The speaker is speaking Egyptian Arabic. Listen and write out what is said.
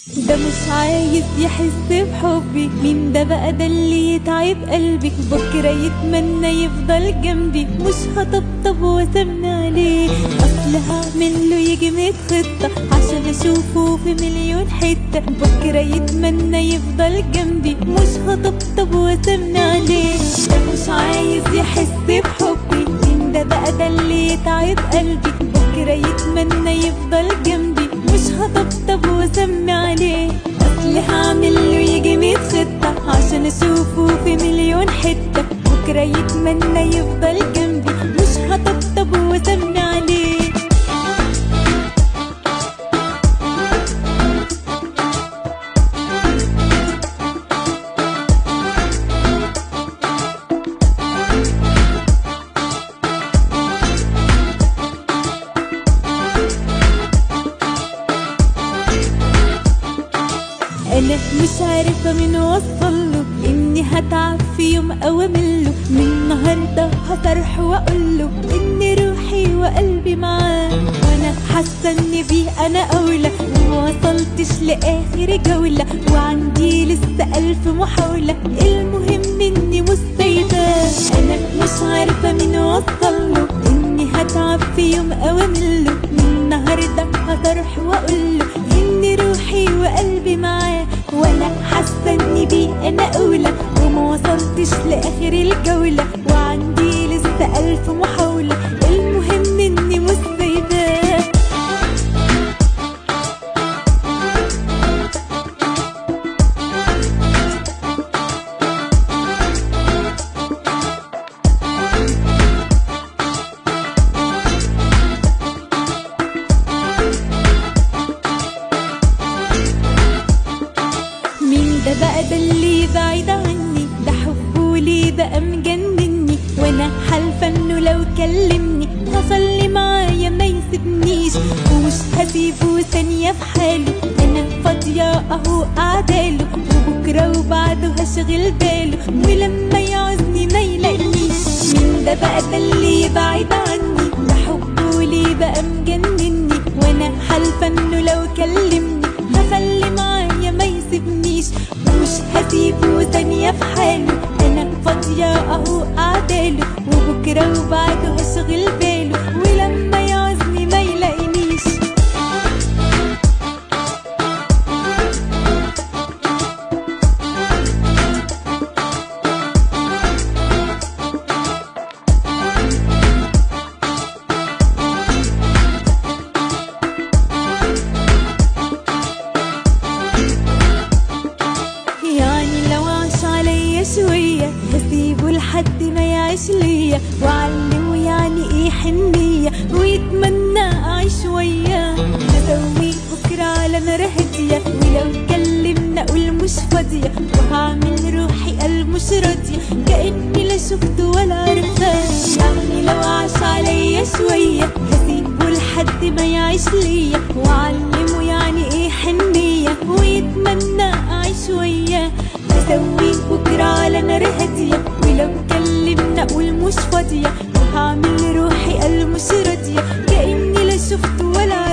ده مش عايز يحس بحبي مين ده بقى ده اللي يتعب قلبي بكرة يتمنى يفضل جنبي مش هطبطب واسمن عليه اصل هعمل له يجي ميت خطة عشان اشوفه في مليون حتة بكرة يتمنى يفضل جنبي مش هطبطب واسمن عليه ده مش عايز يحس بحبي مين ده بقى ده اللي يتعب قلبي بكرة يتمنى يفضل جنبي مش هطبطب واسمي عليه اصل هعمل له يجي ميت خطة عشان اشوفه في مليون حتة بكرة يتمنى يفضل جنبي مش هطبطب واسمي عليه انا مش عارفه مين وصله اني هتعب في يوم اوامله من النهارده هصرح واقوله ان روحي وقلبي معاه وانا حاسه ان بيه انا اولى وما وصلتش لاخر جوله وعندي لسه الف محاوله المهم اني مستيده انا مش عارفه مين وصله اني هتعب في يوم اوامله من النهارده هصرح واقوله ان روحي وقلبي معاه وانا حاسه اني بيه انا اولى وما وصلتش لاخر الجوله وعندي لسه الف محاوله المهم اني مش سايباه مين ده بقى ده اللي بعيد عني ده حبه ليه بقى مجنني وانا حالفه انه لو كلمني هخلي معايا ما يسيبنيش ومش هسيبه ثانيه في حاله انا فاضيه اهو قعداله وبكره وبعده هشغل باله ولما يعوزني ما يلاقينيش مين ده بقى ده اللي بعيد عني ده حبه ليه بقى مجنني وانا حالفه انه لو كلمني هخلي معايا ما يسيبنيش ومش هسيبه ثانية في حاله أنا فاضية أهو قعداله وبكرة وبعده هشغل باله ولما يعوزني ما يلاقينيش يعني لو عاش عليا شوية هسيبه لحد ما يعيش ليا وأعلمه يعني ايه حنية ويتمنى أعيش وياه هسويه بكرة على نار هادية ولو كلمنا أقول مش فاضية وهعمل روحي قلب مش راضية كأني لا شفته ولا عرفاه يعني لو عاش عليا شوية هسيبه لحد ما يعيش ليا وأعلمه يعني ايه حنية ويتمنى أعيش وياه هسويه بكرة على نار هادية ولو كلمنا أقول مش فاضية وهعمل روحي قلب مش راضية كأني لا شفته ولا